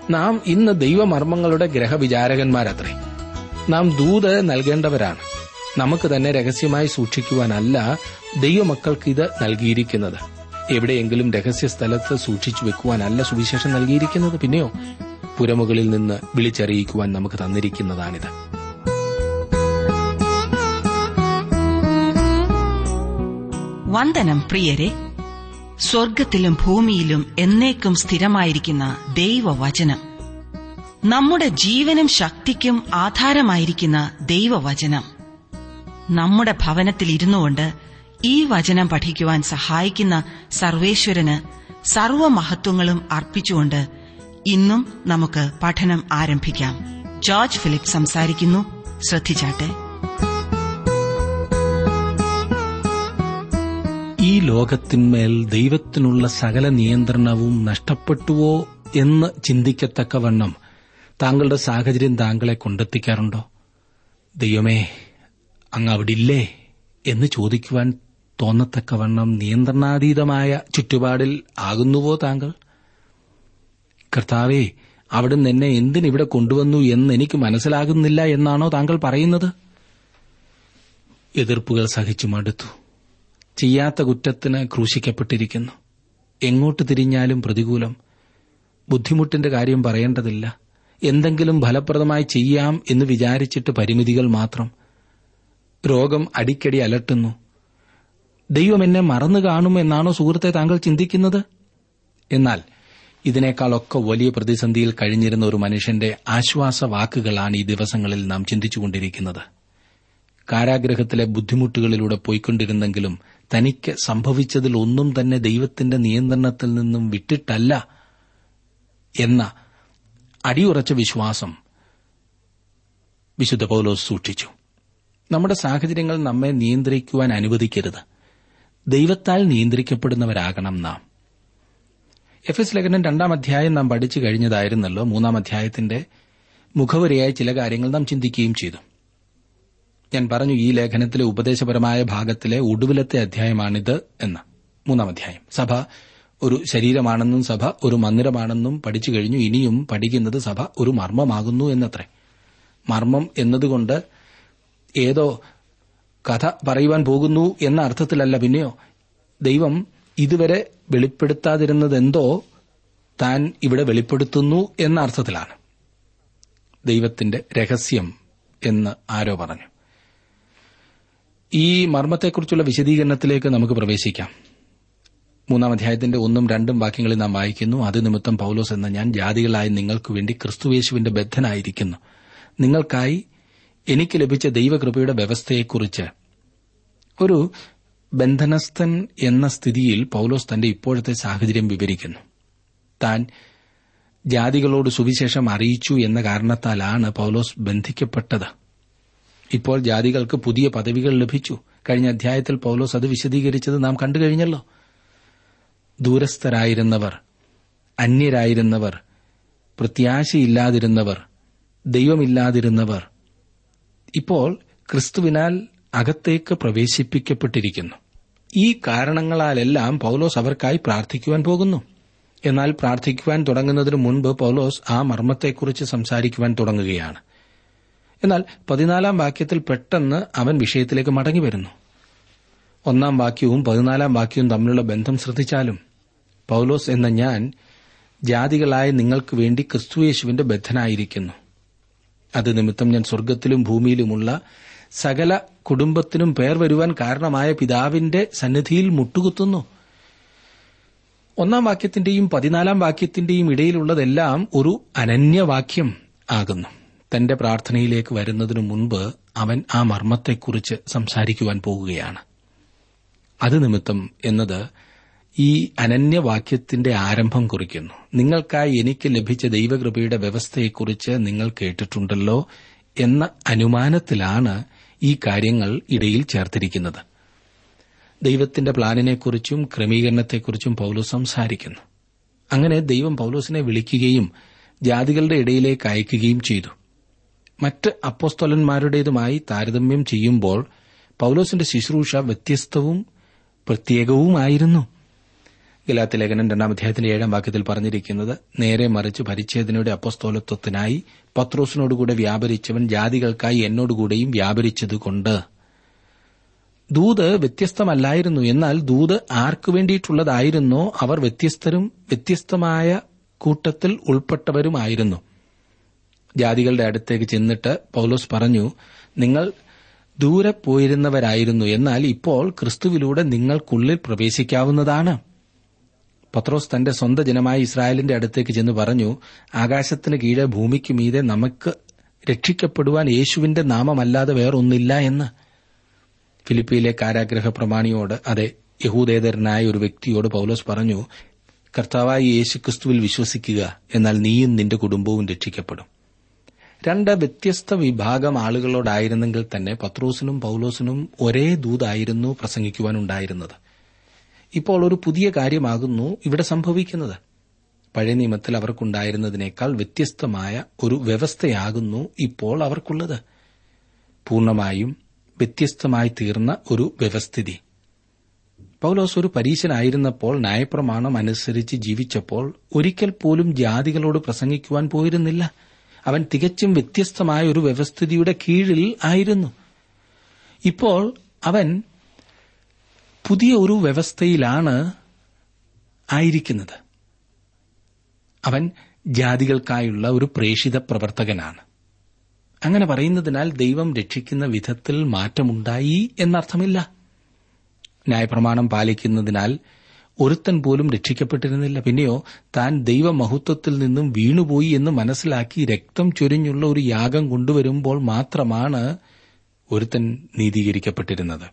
നാം ഇന്ന് ദൈവമർമ്മങ്ങളുടെ ഗ്രഹവിചാരകന്മാരത്രേ നാം ദൂത് നൽകേണ്ടവരാണ് നമുക്ക് തന്നെ രഹസ്യമായി സൂക്ഷിക്കുവാനല്ല ദൈവമക്കൾക്ക് ഇത് നൽകിയിരിക്കുന്നത് എവിടെയെങ്കിലും രഹസ്യ സ്ഥലത്ത് സൂക്ഷിച്ചു വെക്കുവാനല്ല സുവിശേഷം നൽകിയിരിക്കുന്നത് പിന്നെയോ പുരമുകളിൽ നിന്ന് വിളിച്ചറിയിക്കുവാൻ നമുക്ക് തന്നിരിക്കുന്നതാണിത് വന്ദനം പ്രിയരെ സ്വർഗത്തിലും ഭൂമിയിലും എന്നേക്കും സ്ഥിരമായിരിക്കുന്ന ദൈവവചനം നമ്മുടെ ജീവനും ശക്തിക്കും ആധാരമായിരിക്കുന്ന ദൈവവചനം നമ്മുടെ ഭവനത്തിൽ ഇരുന്നുകൊണ്ട് ഈ വചനം പഠിക്കുവാൻ സഹായിക്കുന്ന സർവേശ്വരന് സർവമഹത്വങ്ങളും അർപ്പിച്ചുകൊണ്ട് ഇന്നും നമുക്ക് പഠനം ആരംഭിക്കാം ജോർജ് ഫിലിപ്പ് സംസാരിക്കുന്നു ശ്രദ്ധിച്ചാട്ടെ ഈ ലോകത്തിന്മേൽ ദൈവത്തിനുള്ള സകല നിയന്ത്രണവും നഷ്ടപ്പെട്ടുവോ എന്ന് ചിന്തിക്കത്തക്കവണ്ണം താങ്കളുടെ സാഹചര്യം താങ്കളെ കൊണ്ടെത്തിക്കാറുണ്ടോ ദൈവമേ അങ്ങ് അവിടില്ലേ എന്ന് ചോദിക്കുവാൻ തോന്നത്തക്കവണ്ണം നിയന്ത്രണാതീതമായ ചുറ്റുപാടിൽ ആകുന്നുവോ താങ്കൾ കർത്താവേ അവിടുന്ന് എന്നെ എന്തിനിവിടെ കൊണ്ടുവന്നു എന്ന് എനിക്ക് മനസ്സിലാകുന്നില്ല എന്നാണോ താങ്കൾ പറയുന്നത് എതിർപ്പുകൾ സഹിച്ചു മടുത്തു ചെയ്യാത്ത കുറ്റത്തിന് ക്രൂശിക്കപ്പെട്ടിരിക്കുന്നു എങ്ങോട്ട് തിരിഞ്ഞാലും പ്രതികൂലം ബുദ്ധിമുട്ടിന്റെ കാര്യം പറയേണ്ടതില്ല എന്തെങ്കിലും ഫലപ്രദമായി ചെയ്യാം എന്ന് വിചാരിച്ചിട്ട് പരിമിതികൾ മാത്രം രോഗം അടിക്കടി അലട്ടുന്നു ദൈവം എന്നെ മറന്നു കാണുമെന്നാണോ സുഹൃത്തെ താങ്കൾ ചിന്തിക്കുന്നത് എന്നാൽ ഇതിനേക്കാളൊക്കെ വലിയ പ്രതിസന്ധിയിൽ കഴിഞ്ഞിരുന്ന ഒരു മനുഷ്യന്റെ ആശ്വാസ വാക്കുകളാണ് ഈ ദിവസങ്ങളിൽ നാം ചിന്തിച്ചുകൊണ്ടിരിക്കുന്നത് കാരാഗ്രഹത്തിലെ ബുദ്ധിമുട്ടുകളിലൂടെ പോയിക്കൊണ്ടിരുന്നെങ്കിലും തനിക്ക് സംഭവിച്ചതിൽ ഒന്നും തന്നെ ദൈവത്തിന്റെ നിയന്ത്രണത്തിൽ നിന്നും വിട്ടിട്ടല്ല എന്ന അടിയുറച്ച വിശ്വാസം വിശുദ്ധ പൗലോസ് സൂക്ഷിച്ചു നമ്മുടെ സാഹചര്യങ്ങൾ നമ്മെ നിയന്ത്രിക്കുവാൻ അനുവദിക്കരുത് ദൈവത്താൽ നിയന്ത്രിക്കപ്പെടുന്നവരാകണം നാം എഫ് എസ് ലേഖനം രണ്ടാം അധ്യായം നാം പഠിച്ചു കഴിഞ്ഞതായിരുന്നല്ലോ മൂന്നാം അധ്യായത്തിന്റെ മുഖവരിയായ ചില കാര്യങ്ങൾ നാം ചിന്തിക്കുകയും ചെയ്തു ഞാൻ പറഞ്ഞു ഈ ലേഖനത്തിലെ ഉപദേശപരമായ ഭാഗത്തിലെ ഒടുവിലത്തെ അധ്യായമാണിത് എന്ന് മൂന്നാം അധ്യായം സഭ ഒരു ശരീരമാണെന്നും സഭ ഒരു മന്ദിരമാണെന്നും പഠിച്ചു കഴിഞ്ഞു ഇനിയും പഠിക്കുന്നത് സഭ ഒരു മർമ്മമാകുന്നു എന്നത്രേ മർമ്മം എന്നതുകൊണ്ട് ഏതോ കഥ പറയുവാൻ പോകുന്നു എന്ന അർത്ഥത്തിലല്ല പിന്നെയോ ദൈവം ഇതുവരെ വെളിപ്പെടുത്താതിരുന്നതെന്തോ താൻ ഇവിടെ വെളിപ്പെടുത്തുന്നു എന്ന അർത്ഥത്തിലാണ് ദൈവത്തിന്റെ രഹസ്യം എന്ന് ആരോ പറഞ്ഞു ഈ മർമ്മത്തെക്കുറിച്ചുള്ള വിശദീകരണത്തിലേക്ക് നമുക്ക് പ്രവേശിക്കാം മൂന്നാം അധ്യായത്തിന്റെ ഒന്നും രണ്ടും വാക്യങ്ങളിൽ നാം വായിക്കുന്നു അത് നിമിത്തം പൌലോസ് എന്ന ഞാൻ ജാതികളായ നിങ്ങൾക്ക് വേണ്ടി ക്രിസ്തുവേശുവിന്റെ ബദ്ധനായിരിക്കുന്നു നിങ്ങൾക്കായി എനിക്ക് ലഭിച്ച ദൈവകൃപയുടെ വ്യവസ്ഥയെക്കുറിച്ച് ഒരു ബന്ധനസ്ഥൻ എന്ന സ്ഥിതിയിൽ പൌലോസ് തന്റെ ഇപ്പോഴത്തെ സാഹചര്യം വിവരിക്കുന്നു താൻ ജാതികളോട് സുവിശേഷം അറിയിച്ചു എന്ന കാരണത്താലാണ് പൌലോസ് ബന്ധിക്കപ്പെട്ടത് ഇപ്പോൾ ജാതികൾക്ക് പുതിയ പദവികൾ ലഭിച്ചു കഴിഞ്ഞ അധ്യായത്തിൽ പൌലോസ് അത് വിശദീകരിച്ചത് നാം കണ്ടു കഴിഞ്ഞല്ലോ ദൂരസ്ഥരായിരുന്നവർ അന്യരായിരുന്നവർ പ്രത്യാശയില്ലാതിരുന്നവർ ദൈവമില്ലാതിരുന്നവർ ഇപ്പോൾ ക്രിസ്തുവിനാൽ അകത്തേക്ക് പ്രവേശിപ്പിക്കപ്പെട്ടിരിക്കുന്നു ഈ കാരണങ്ങളാലെല്ലാം പൌലോസ് അവർക്കായി പ്രാർത്ഥിക്കുവാൻ പോകുന്നു എന്നാൽ പ്രാർത്ഥിക്കുവാൻ തുടങ്ങുന്നതിനു മുൻപ് പൌലോസ് ആ മർമ്മത്തെക്കുറിച്ച് സംസാരിക്കുവാൻ തുടങ്ങുകയാണ് എന്നാൽ പതിനാലാം വാക്യത്തിൽ പെട്ടെന്ന് അവൻ വിഷയത്തിലേക്ക് മടങ്ങി വരുന്നു ഒന്നാം വാക്യവും പതിനാലാം വാക്യവും തമ്മിലുള്ള ബന്ധം ശ്രദ്ധിച്ചാലും പൌലോസ് എന്ന ഞാൻ ജാതികളായ നിങ്ങൾക്ക് വേണ്ടി ക്രിസ്തുയേശുവിന്റെ ബദ്ധനായിരിക്കുന്നു അത് നിമിത്തം ഞാൻ സ്വർഗത്തിലും ഭൂമിയിലുമുള്ള സകല കുടുംബത്തിനും പേർ വരുവാൻ കാരണമായ പിതാവിന്റെ സന്നിധിയിൽ മുട്ടുകുത്തുന്നു ഒന്നാം വാക്യത്തിന്റെയും പതിനാലാം വാക്യത്തിന്റെയും ഇടയിലുള്ളതെല്ലാം ഒരു അനന്യവാക്യം ആകുന്നു തന്റെ പ്രാർത്ഥനയിലേക്ക് വരുന്നതിനു മുൻപ് അവൻ ആ മർമ്മത്തെക്കുറിച്ച് സംസാരിക്കുവാൻ പോകുകയാണ് അത് നിമിത്തം എന്നത് ഈ അനന്യവാക്യത്തിന്റെ ആരംഭം കുറിക്കുന്നു നിങ്ങൾക്കായി എനിക്ക് ലഭിച്ച ദൈവകൃപയുടെ വ്യവസ്ഥയെക്കുറിച്ച് നിങ്ങൾ കേട്ടിട്ടുണ്ടല്ലോ എന്ന അനുമാനത്തിലാണ് ഈ കാര്യങ്ങൾ ഇടയിൽ ചേർത്തിരിക്കുന്നത് ദൈവത്തിന്റെ പ്ലാനിനെക്കുറിച്ചും ക്രമീകരണത്തെക്കുറിച്ചും പൌലോസ് സംസാരിക്കുന്നു അങ്ങനെ ദൈവം പൌലോസിനെ വിളിക്കുകയും ജാതികളുടെ ഇടയിലേക്ക് അയക്കുകയും ചെയ്തു മറ്റ് അപ്പോസ്തോലന്മാരുടേതുമായി താരതമ്യം ചെയ്യുമ്പോൾ പൌലോസിന്റെ ശുശ്രൂഷ വ്യത്യസ്തവും പ്രത്യേകവുമായിരുന്നു ഗലാത്തി ലേഖനം രണ്ടാം അധ്യായത്തിന്റെ ഏഴാം വാക്യത്തിൽ പറഞ്ഞിരിക്കുന്നത് നേരെ മറിച്ച് പരിച്ഛേദനയുടെ അപ്പസ്തോലത്വത്തിനായി പത്രോസിനോടുകൂടെ വ്യാപരിച്ചവൻ ജാതികൾക്കായി എന്നോടുകൂടെയും വ്യാപരിച്ചതുകൊണ്ട് ദൂത് വ്യത്യസ്തമല്ലായിരുന്നു എന്നാൽ ദൂത് ആർക്കു വേണ്ടിയിട്ടുള്ളതായിരുന്നോ അവർ വ്യത്യസ്തരും വ്യത്യസ്തമായ കൂട്ടത്തിൽ ഉൾപ്പെട്ടവരുമായിരുന്നു ജാതികളുടെ അടുത്തേക്ക് ചെന്നിട്ട് പൌലോസ് പറഞ്ഞു നിങ്ങൾ ദൂരെ പോയിരുന്നവരായിരുന്നു എന്നാൽ ഇപ്പോൾ ക്രിസ്തുവിലൂടെ നിങ്ങൾക്കുള്ളിൽ പ്രവേശിക്കാവുന്നതാണ് പത്രോസ് തന്റെ സ്വന്തം ജനമായ ഇസ്രായേലിന്റെ അടുത്തേക്ക് ചെന്ന് പറഞ്ഞു ആകാശത്തിന് കീഴെ ഭൂമിക്ക് മീതെ നമുക്ക് രക്ഷിക്കപ്പെടുവാൻ യേശുവിന്റെ നാമമല്ലാതെ വേറൊന്നില്ല എന്ന് ഫിലിപ്പിയിലെ കാരാഗ്രഹ പ്രമാണിയോട് അതെ യഹൂദേതരനായ ഒരു വ്യക്തിയോട് പൌലോസ് പറഞ്ഞു കർത്താവായ യേശു ക്രിസ്തുവിൽ വിശ്വസിക്കുക എന്നാൽ നീയും നിന്റെ കുടുംബവും രക്ഷിക്കപ്പെടും രണ്ട് വ്യത്യസ്ത വിഭാഗം ആളുകളോടായിരുന്നെങ്കിൽ തന്നെ പത്രോസിനും പൌലോസിനും ഒരേ ദൂതായിരുന്നു പ്രസംഗിക്കുവാനുണ്ടായിരുന്നത് ഇപ്പോൾ ഒരു പുതിയ കാര്യമാകുന്നു ഇവിടെ സംഭവിക്കുന്നത് പഴയ നിയമത്തിൽ അവർക്കുണ്ടായിരുന്നതിനേക്കാൾ വ്യത്യസ്തമായ ഒരു വ്യവസ്ഥയാകുന്നു ഇപ്പോൾ അവർക്കുള്ളത് പൂർണ്ണമായും വ്യത്യസ്തമായി തീർന്ന ഒരു വ്യവസ്ഥിതി പൌലോസ് ഒരു പരീശനായിരുന്നപ്പോൾ ന്യായപ്രമാണം അനുസരിച്ച് ജീവിച്ചപ്പോൾ ഒരിക്കൽ പോലും ജാതികളോട് പ്രസംഗിക്കുവാൻ പോയിരുന്നില്ല അവൻ തികച്ചും വ്യത്യസ്തമായ ഒരു വ്യവസ്ഥിതിയുടെ കീഴിൽ ആയിരുന്നു ഇപ്പോൾ അവൻ പുതിയ ഒരു വ്യവസ്ഥയിലാണ് ആയിരിക്കുന്നത് അവൻ ജാതികൾക്കായുള്ള ഒരു പ്രേഷിത പ്രവർത്തകനാണ് അങ്ങനെ പറയുന്നതിനാൽ ദൈവം രക്ഷിക്കുന്ന വിധത്തിൽ മാറ്റമുണ്ടായി എന്നർത്ഥമില്ല ന്യായപ്രമാണം പാലിക്കുന്നതിനാൽ ഒരുത്തൻ പോലും രക്ഷിക്കപ്പെട്ടിരുന്നില്ല പിന്നെയോ താൻ ദൈവമഹത്വത്തിൽ നിന്നും വീണുപോയി എന്ന് മനസ്സിലാക്കി രക്തം ചൊരിഞ്ഞുള്ള ഒരു യാഗം കൊണ്ടുവരുമ്പോൾ മാത്രമാണ് ഒരുത്തൻ നീതീകരിക്കപ്പെട്ടിരുന്നത്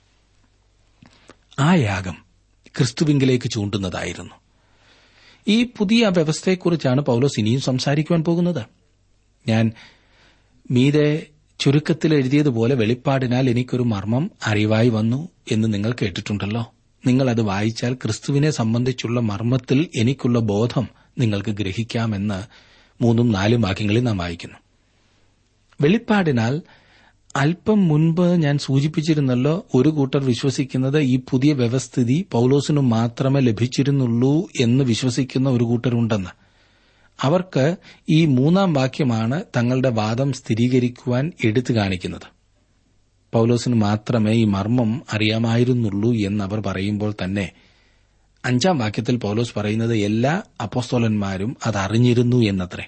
ആ യാഗം ക്രിസ്തുവിങ്കിലേക്ക് ചൂണ്ടുന്നതായിരുന്നു ഈ പുതിയ വ്യവസ്ഥയെക്കുറിച്ചാണ് പൌലോസ് ഇനിയും സംസാരിക്കുവാൻ പോകുന്നത് ഞാൻ മീതെ ചുരുക്കത്തിൽ എഴുതിയതുപോലെ വെളിപ്പാടിനാൽ എനിക്കൊരു മർമ്മം അറിവായി വന്നു എന്ന് നിങ്ങൾ കേട്ടിട്ടുണ്ടല്ലോ നിങ്ങൾ അത് വായിച്ചാൽ ക്രിസ്തുവിനെ സംബന്ധിച്ചുള്ള മർമ്മത്തിൽ എനിക്കുള്ള ബോധം നിങ്ങൾക്ക് ഗ്രഹിക്കാമെന്ന് മൂന്നും നാലും വാക്യങ്ങളിൽ നാം വായിക്കുന്നു വെളിപ്പാടിനാൽ അല്പം മുൻപ് ഞാൻ സൂചിപ്പിച്ചിരുന്നല്ലോ ഒരു കൂട്ടർ വിശ്വസിക്കുന്നത് ഈ പുതിയ വ്യവസ്ഥിതി പൌലോസിനു മാത്രമേ ലഭിച്ചിരുന്നുള്ളൂ എന്ന് വിശ്വസിക്കുന്ന ഒരു കൂട്ടരുണ്ടെന്ന് അവർക്ക് ഈ മൂന്നാം വാക്യമാണ് തങ്ങളുടെ വാദം സ്ഥിരീകരിക്കുവാൻ എടുത്തു കാണിക്കുന്നത് പൌലോസിന് മാത്രമേ ഈ മർമ്മം അറിയാമായിരുന്നുള്ളൂ എന്നവർ പറയുമ്പോൾ തന്നെ അഞ്ചാം വാക്യത്തിൽ പൌലോസ് പറയുന്നത് എല്ലാ അപ്പോസ്തോലന്മാരും അത് അറിഞ്ഞിരുന്നു എന്നത്രേ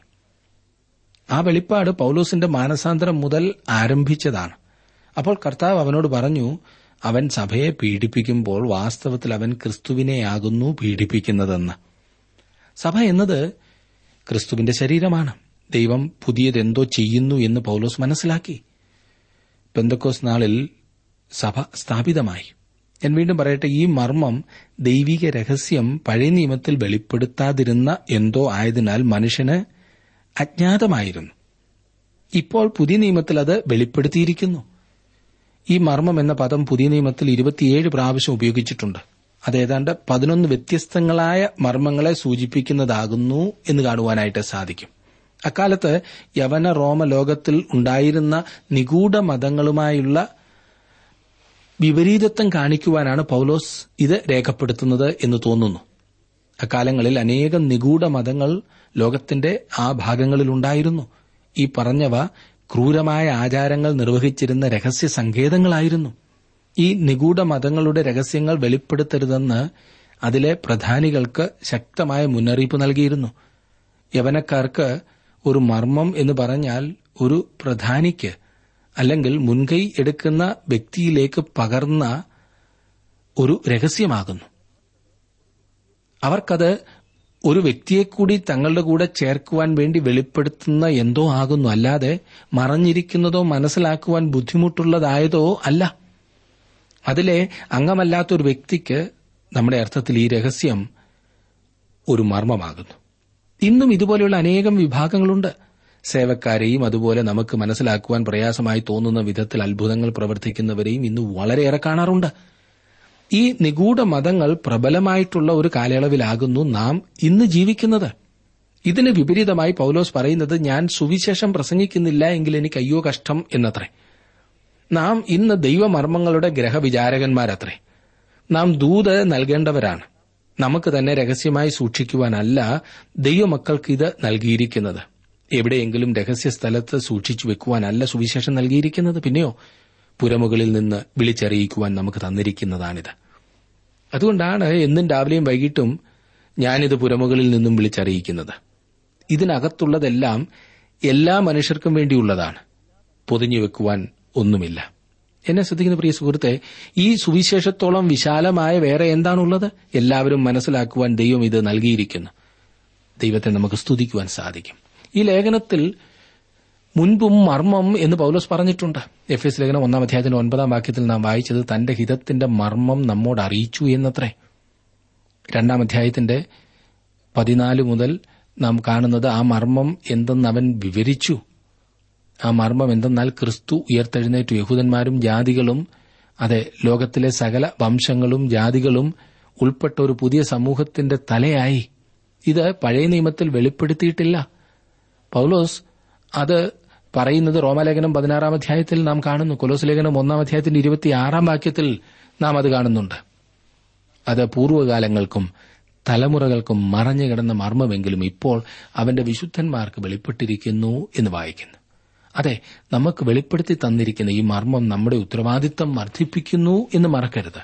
ആ വെളിപ്പാട് പൌലോസിന്റെ മാനസാന്തരം മുതൽ ആരംഭിച്ചതാണ് അപ്പോൾ കർത്താവ് അവനോട് പറഞ്ഞു അവൻ സഭയെ പീഡിപ്പിക്കുമ്പോൾ വാസ്തവത്തിൽ അവൻ ക്രിസ്തുവിനെയാകുന്നു പീഡിപ്പിക്കുന്നതെന്ന് സഭ എന്നത് ക്രിസ്തുവിന്റെ ശരീരമാണ് ദൈവം പുതിയതെന്തോ ചെയ്യുന്നു എന്ന് പൌലോസ് മനസ്സിലാക്കി പെന്തക്കോസ് നാളിൽ സഭ സ്ഥാപിതമായി ഞാൻ വീണ്ടും പറയട്ടെ ഈ മർമ്മം ദൈവിക രഹസ്യം പഴയ നിയമത്തിൽ വെളിപ്പെടുത്താതിരുന്ന എന്തോ ആയതിനാൽ മനുഷ്യന് അജ്ഞാതമായിരുന്നു ഇപ്പോൾ പുതിയ നിയമത്തിൽ അത് വെളിപ്പെടുത്തിയിരിക്കുന്നു ഈ മർമ്മം എന്ന പദം പുതിയ നിയമത്തിൽ ഇരുപത്തിയേഴ് പ്രാവശ്യം ഉപയോഗിച്ചിട്ടുണ്ട് അത് ഏതാണ്ട് പതിനൊന്ന് വ്യത്യസ്തങ്ങളായ മർമ്മങ്ങളെ സൂചിപ്പിക്കുന്നതാകുന്നു എന്ന് കാണുവാനായിട്ട് സാധിക്കും അക്കാലത്ത് യവന റോമ ലോകത്തിൽ ഉണ്ടായിരുന്ന നിഗൂഢ മതങ്ങളുമായുള്ള വിപരീതത്വം കാണിക്കുവാനാണ് പൌലോസ് ഇത് രേഖപ്പെടുത്തുന്നത് എന്ന് തോന്നുന്നു അക്കാലങ്ങളിൽ അനേകം നിഗൂഢ മതങ്ങൾ ലോകത്തിന്റെ ആ ഭാഗങ്ങളിലുണ്ടായിരുന്നു ഈ പറഞ്ഞവ ക്രൂരമായ ആചാരങ്ങൾ നിർവഹിച്ചിരുന്ന രഹസ്യ സങ്കേതങ്ങളായിരുന്നു ഈ നിഗൂഢ മതങ്ങളുടെ രഹസ്യങ്ങൾ വെളിപ്പെടുത്തരുതെന്ന് അതിലെ പ്രധാനികൾക്ക് ശക്തമായ മുന്നറിയിപ്പ് നൽകിയിരുന്നു യവനക്കാർക്ക് ഒരു മർമ്മം എന്ന് പറഞ്ഞാൽ ഒരു പ്രധാനിക്ക് അല്ലെങ്കിൽ മുൻകൈ എടുക്കുന്ന വ്യക്തിയിലേക്ക് പകർന്ന ഒരു രഹസ്യമാകുന്നു അവർക്കത് ഒരു വ്യക്തിയെ കൂടി തങ്ങളുടെ കൂടെ ചേർക്കുവാൻ വേണ്ടി വെളിപ്പെടുത്തുന്ന എന്തോ ആകുന്നു അല്ലാതെ മറഞ്ഞിരിക്കുന്നതോ മനസ്സിലാക്കുവാൻ ബുദ്ധിമുട്ടുള്ളതായതോ അല്ല അതിലെ അംഗമല്ലാത്ത ഒരു വ്യക്തിക്ക് നമ്മുടെ അർത്ഥത്തിൽ ഈ രഹസ്യം ഒരു മർമ്മമാകുന്നു ഇന്നും ഇതുപോലെയുള്ള അനേകം വിഭാഗങ്ങളുണ്ട് സേവക്കാരെയും അതുപോലെ നമുക്ക് മനസ്സിലാക്കുവാൻ പ്രയാസമായി തോന്നുന്ന വിധത്തിൽ അത്ഭുതങ്ങൾ പ്രവർത്തിക്കുന്നവരെയും ഇന്ന് വളരെയേറെ കാണാറുണ്ട് ഈ നിഗൂഢ മതങ്ങൾ പ്രബലമായിട്ടുള്ള ഒരു കാലയളവിലാകുന്നു നാം ഇന്ന് ജീവിക്കുന്നത് ഇതിന് വിപരീതമായി പൌലോസ് പറയുന്നത് ഞാൻ സുവിശേഷം പ്രസംഗിക്കുന്നില്ല എങ്കിൽ എനിക്ക് അയ്യോ കഷ്ടം എന്നത്രേ നാം ഇന്ന് ദൈവമർമ്മങ്ങളുടെ ഗ്രഹവിചാരകന്മാരത്രേ നാം ദൂത് നൽകേണ്ടവരാണ് നമുക്ക് തന്നെ രഹസ്യമായി സൂക്ഷിക്കുവാനല്ല ദൈവമക്കൾക്ക് ഇത് നൽകിയിരിക്കുന്നത് എവിടെയെങ്കിലും രഹസ്യ സ്ഥലത്ത് സൂക്ഷിച്ചു വെക്കുവാനല്ല സുവിശേഷം നൽകിയിരിക്കുന്നത് പിന്നെയോ പുരമുകളിൽ നിന്ന് വിളിച്ചറിയിക്കുവാൻ നമുക്ക് തന്നിരിക്കുന്നതാണിത് അതുകൊണ്ടാണ് എന്നും രാവിലെയും വൈകിട്ടും ഞാനിത് പുരമുകളിൽ നിന്നും വിളിച്ചറിയിക്കുന്നത് ഇതിനകത്തുള്ളതെല്ലാം എല്ലാ മനുഷ്യർക്കും വേണ്ടിയുള്ളതാണ് പൊതിഞ്ഞു വെക്കുവാൻ ഒന്നുമില്ല എന്നെ ശ്രദ്ധിക്കുന്ന പ്രിയ സുഹൃത്തെ ഈ സുവിശേഷത്തോളം വിശാലമായ വേറെ എന്താണുള്ളത് എല്ലാവരും മനസ്സിലാക്കുവാൻ ദൈവം ഇത് നൽകിയിരിക്കുന്നു ദൈവത്തെ നമുക്ക് സ്തുതിക്കുവാൻ സാധിക്കും ഈ ലേഖനത്തിൽ മുൻപും മർമ്മം എന്ന് പൗലോസ് പറഞ്ഞിട്ടുണ്ട് എഫ് എസ് ലേഖനം ഒന്നാം അധ്യായത്തിന്റെ ഒൻപതാം വാക്യത്തിൽ നാം വായിച്ചത് തന്റെ ഹിതത്തിന്റെ മർമ്മം നമ്മോട് അറിയിച്ചു എന്നത്രേ രണ്ടാം അധ്യായത്തിന്റെ പതിനാല് മുതൽ നാം കാണുന്നത് ആ മർമ്മം എന്തെന്ന് അവൻ വിവരിച്ചു ആ മർമ്മം എന്തെന്നാൽ ക്രിസ്തു ഉയർത്തെഴുന്നേറ്റു യഹൂദന്മാരും ജാതികളും അതെ ലോകത്തിലെ സകല വംശങ്ങളും ജാതികളും ഉൾപ്പെട്ട ഒരു പുതിയ സമൂഹത്തിന്റെ തലയായി ഇത് പഴയ നിയമത്തിൽ വെളിപ്പെടുത്തിയിട്ടില്ല പൗലോസ് അത് പറയുന്നത് റോമാലേഖനം പതിനാറാം അധ്യായത്തിൽ നാം കാണുന്നു കൊലോസ് ലേഖനം ഒന്നാം അധ്യായത്തിന്റെ ഇരുപത്തിയാറാം വാക്യത്തിൽ നാം അത് കാണുന്നുണ്ട് അത് പൂർവ്വകാലങ്ങൾക്കും തലമുറകൾക്കും മറഞ്ഞു കിടന്ന മർമ്മമെങ്കിലും ഇപ്പോൾ അവന്റെ വിശുദ്ധന്മാർക്ക് വെളിപ്പെട്ടിരിക്കുന്നു എന്ന് വായിക്കുന്നു അതെ നമുക്ക് വെളിപ്പെടുത്തി തന്നിരിക്കുന്ന ഈ മർമ്മം നമ്മുടെ ഉത്തരവാദിത്തം വർദ്ധിപ്പിക്കുന്നു എന്ന് മറക്കരുത്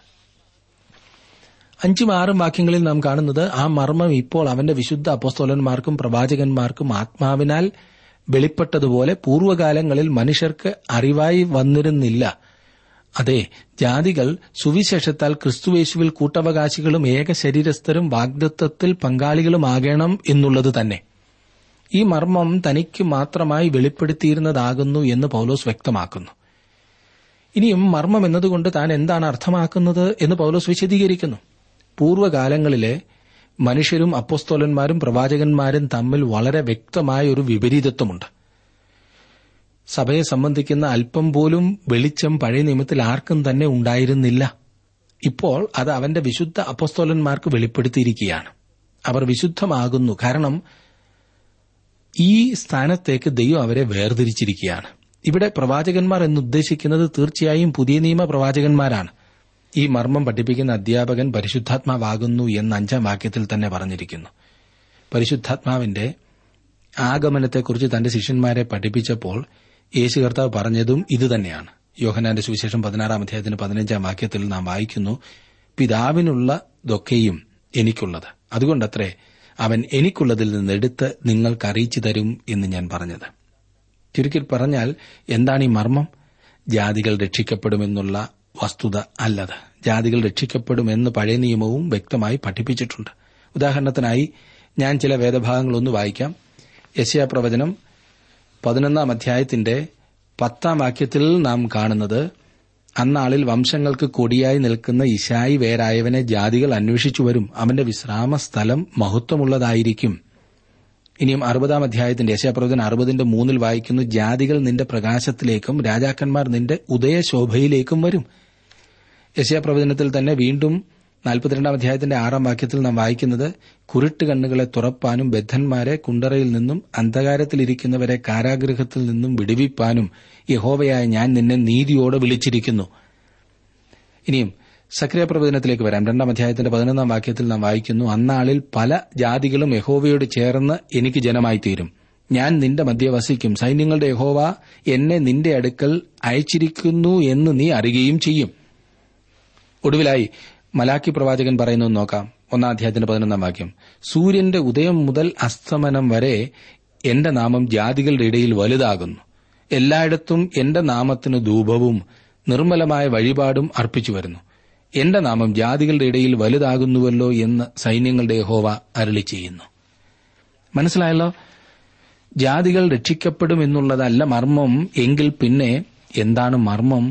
അഞ്ചും ആറും വാക്യങ്ങളിൽ നാം കാണുന്നത് ആ മർമ്മം ഇപ്പോൾ അവന്റെ വിശുദ്ധ അപ്പോസ്തോലന്മാർക്കും പ്രവാചകന്മാർക്കും ആത്മാവിനാൽ വെളിപ്പെട്ടതുപോലെ പൂർവ്വകാലങ്ങളിൽ മനുഷ്യർക്ക് അറിവായി വന്നിരുന്നില്ല അതെ ജാതികൾ സുവിശേഷത്താൽ ക്രിസ്തുവേശുവിൽ കൂട്ടവകാശികളും ഏക ശരീരസ്ഥരും വാഗ്ദത്വത്തിൽ പങ്കാളികളുമാകണം എന്നുള്ളത് തന്നെ ഈ മർമ്മം തനിക്ക് മാത്രമായി വെളിപ്പെടുത്തിയിരുന്നതാകുന്നു എന്ന് പൗലോസ് വ്യക്തമാക്കുന്നു ഇനിയും മർമ്മം എന്നതുകൊണ്ട് താൻ എന്താണ് അർത്ഥമാക്കുന്നത് എന്ന് പൗലോസ് വിശദീകരിക്കുന്നു പൂർവ്വകാലങ്ങളിലെ മനുഷ്യരും അപ്പോസ്തോലന്മാരും പ്രവാചകന്മാരും തമ്മിൽ വളരെ വ്യക്തമായ ഒരു വിപരീതത്വമുണ്ട് സഭയെ സംബന്ധിക്കുന്ന അല്പം പോലും വെളിച്ചം പഴയ നിയമത്തിൽ ആർക്കും തന്നെ ഉണ്ടായിരുന്നില്ല ഇപ്പോൾ അത് അവന്റെ വിശുദ്ധ അപ്പോസ്തോലന്മാർക്ക് വെളിപ്പെടുത്തിയിരിക്കുകയാണ് അവർ വിശുദ്ധമാകുന്നു കാരണം ഈ സ്ഥാനത്തേക്ക് ദൈവം അവരെ വേർതിരിച്ചിരിക്കുകയാണ് ഇവിടെ പ്രവാചകന്മാർ എന്നുദ്ദേശിക്കുന്നത് തീർച്ചയായും പുതിയ നിയമ പ്രവാചകന്മാരാണ് ഈ മർമ്മം പഠിപ്പിക്കുന്ന അധ്യാപകൻ പരിശുദ്ധാത്മാവാകുന്നു എന്ന് അഞ്ചാം വാക്യത്തിൽ തന്നെ പറഞ്ഞിരിക്കുന്നു പരിശുദ്ധാത്മാവിന്റെ ആഗമനത്തെക്കുറിച്ച് തന്റെ ശിഷ്യന്മാരെ പഠിപ്പിച്ചപ്പോൾ യേശു കർത്താവ് പറഞ്ഞതും ഇതുതന്നെയാണ് യോഹനാന്റെ സുവിശേഷം പതിനാറാം അധ്യായത്തിന് പതിനഞ്ചാം വാക്യത്തിൽ നാം വായിക്കുന്നു പിതാവിനുള്ളതൊക്കെയും എനിക്കുള്ളത് അതുകൊണ്ടത്രേ അവൻ എനിക്കുള്ളതിൽ നിന്നെടുത്ത് നിങ്ങൾക്ക് അറിയിച്ചു തരും എന്ന് ഞാൻ പറഞ്ഞത് ചുരുക്കി പറഞ്ഞാൽ എന്താണ് ഈ മർമ്മം ജാതികൾ രക്ഷിക്കപ്പെടുമെന്നുള്ള വസ്തുത അല്ലത് ജാതികൾ രക്ഷിക്കപ്പെടുമെന്ന് പഴയ നിയമവും വ്യക്തമായി പഠിപ്പിച്ചിട്ടുണ്ട് ഉദാഹരണത്തിനായി ഞാൻ ചില വേദഭാഗങ്ങളൊന്ന് വായിക്കാം യശയാ പ്രവചനം പതിനൊന്നാം അധ്യായത്തിന്റെ പത്താം വാക്യത്തിൽ നാം കാണുന്നത് അന്നാളിൽ വംശങ്ങൾക്ക് കൊടിയായി നിൽക്കുന്ന ഇശായി വേരായവനെ ജാതികൾ അന്വേഷിച്ചു വരും അവന്റെ വിശ്രാമ സ്ഥലം മഹത്വമുള്ളതായിരിക്കും ഇനിയും അറുപതാം അധ്യായത്തിന്റെ യശാപ്രവചന അറുപതിന്റെ മൂന്നിൽ വായിക്കുന്നു ജാതികൾ നിന്റെ പ്രകാശത്തിലേക്കും രാജാക്കന്മാർ നിന്റെ ഉദയശോഭയിലേക്കും വരും യശയാപ്രവചനത്തിൽ തന്നെ വീണ്ടും നാൽപ്പത്തിരണ്ടാം അധ്യായത്തിന്റെ ആറാം വാക്യത്തിൽ നാം വായിക്കുന്നത് കുരുട്ട് കണ്ണുകളെ തുറപ്പാനും ബദ്ധന്മാരെ കുണ്ടറയിൽ നിന്നും അന്ധകാരത്തിലിരിക്കുന്നവരെ കാരാഗൃഹത്തിൽ നിന്നും വിടുവിപ്പാനും യഹോവയായ ഞാൻ നിന്നെ നീതിയോടെ വിളിച്ചിരിക്കുന്നു ഇനിയും സക്രിയ പ്രവചനത്തിലേക്ക് വരാം രണ്ടാം അധ്യായത്തിന്റെ പതിനൊന്നാം വാക്യത്തിൽ നാം വായിക്കുന്നു അന്നാളിൽ പല ജാതികളും യഹോവയോട് ചേർന്ന് എനിക്ക് ജനമായി തീരും ഞാൻ നിന്റെ മധ്യ വസിക്കും സൈന്യങ്ങളുടെ യഹോവ എന്നെ നിന്റെ അടുക്കൽ അയച്ചിരിക്കുന്നു എന്ന് നീ അറിയുകയും ചെയ്യും ഒടുവിലായി മലാക്കി പ്രവാചകൻ പറയുന്നു നോക്കാം ഒന്നാം അധ്യായത്തിന്റെ പതിനൊന്നാം വാക്യം സൂര്യന്റെ ഉദയം മുതൽ അസ്തമനം വരെ എന്റെ നാമം ജാതികളുടെ ഇടയിൽ വലുതാകുന്നു എല്ലായിടത്തും എന്റെ നാമത്തിന് ധൂപവും നിർമ്മലമായ വഴിപാടും അർപ്പിച്ചു വരുന്നു എന്റെ നാമം ജാതികളുടെ ഇടയിൽ വലുതാകുന്നുവല്ലോ എന്ന് സൈന്യങ്ങളുടെ ഹോവ അരളി ചെയ്യുന്നു മനസ്സിലായല്ലോ ജാതികൾ രക്ഷിക്കപ്പെടും എന്നുള്ളതല്ല മർമ്മം എങ്കിൽ പിന്നെ എന്താണ് മർമ്മം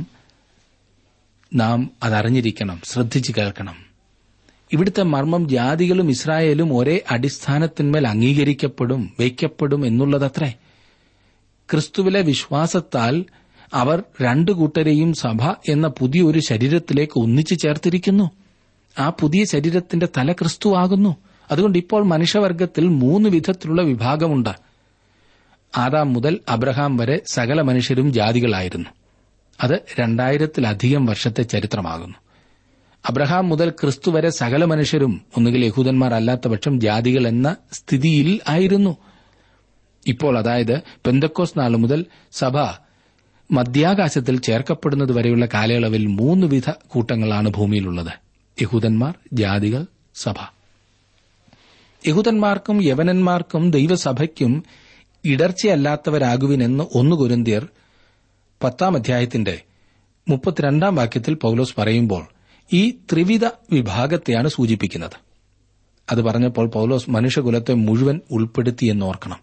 നാം അതറിഞ്ഞിരിക്കണം ശ്രദ്ധിച്ചു കേൾക്കണം ഇവിടുത്തെ മർമ്മം ജാതികളും ഇസ്രായേലും ഒരേ അടിസ്ഥാനത്തിന്മേൽ അംഗീകരിക്കപ്പെടും വയ്ക്കപ്പെടും എന്നുള്ളതത്രേ ക്രിസ്തുവിലെ വിശ്വാസത്താൽ അവർ രണ്ടു കൂട്ടരെയും സഭ എന്ന പുതിയൊരു ശരീരത്തിലേക്ക് ഒന്നിച്ചു ചേർത്തിരിക്കുന്നു ആ പുതിയ ശരീരത്തിന്റെ തല ക്രിസ്തുവാകുന്നു അതുകൊണ്ട് ഇപ്പോൾ മനുഷ്യവർഗത്തിൽ മൂന്ന് വിധത്തിലുള്ള വിഭാഗമുണ്ട് ആദാം മുതൽ അബ്രഹാം വരെ സകല മനുഷ്യരും ജാതികളായിരുന്നു അത് രണ്ടായിരത്തിലധികം വർഷത്തെ ചരിത്രമാകുന്നു അബ്രഹാം മുതൽ ക്രിസ്തു വരെ സകല മനുഷ്യരും ഒന്നുകിൽ യഹൂദന്മാർ അല്ലാത്ത പക്ഷം ജാതികൾ എന്ന സ്ഥിതിയിൽ ആയിരുന്നു ഇപ്പോൾ അതായത് പെന്തക്കോസ് നാൾ മുതൽ സഭ മധ്യാകാശത്തിൽ ചേർക്കപ്പെടുന്നത് വരെയുള്ള കാലയളവിൽ മൂന്ന് വിധ കൂട്ടങ്ങളാണ് ഭൂമിയിലുള്ളത് യഹൂദന്മാർ ജാതികൾ സഭ യഹൂദന്മാർക്കും യവനന്മാർക്കും ദൈവസഭയ്ക്കും ഇടർച്ചയല്ലാത്തവരാകുവിനെന്ന് ഒന്ന് കുരുന്തിയർ പത്താം അധ്യായത്തിന്റെ മുപ്പത്തിരണ്ടാം വാക്യത്തിൽ പൌലോസ് പറയുമ്പോൾ ഈ ത്രിവിധ വിഭാഗത്തെയാണ് സൂചിപ്പിക്കുന്നത് അത് പറഞ്ഞപ്പോൾ പൌലോസ് മനുഷ്യകുലത്തെ മുഴുവൻ ഉൾപ്പെടുത്തിയെന്ന് ഓർക്കണം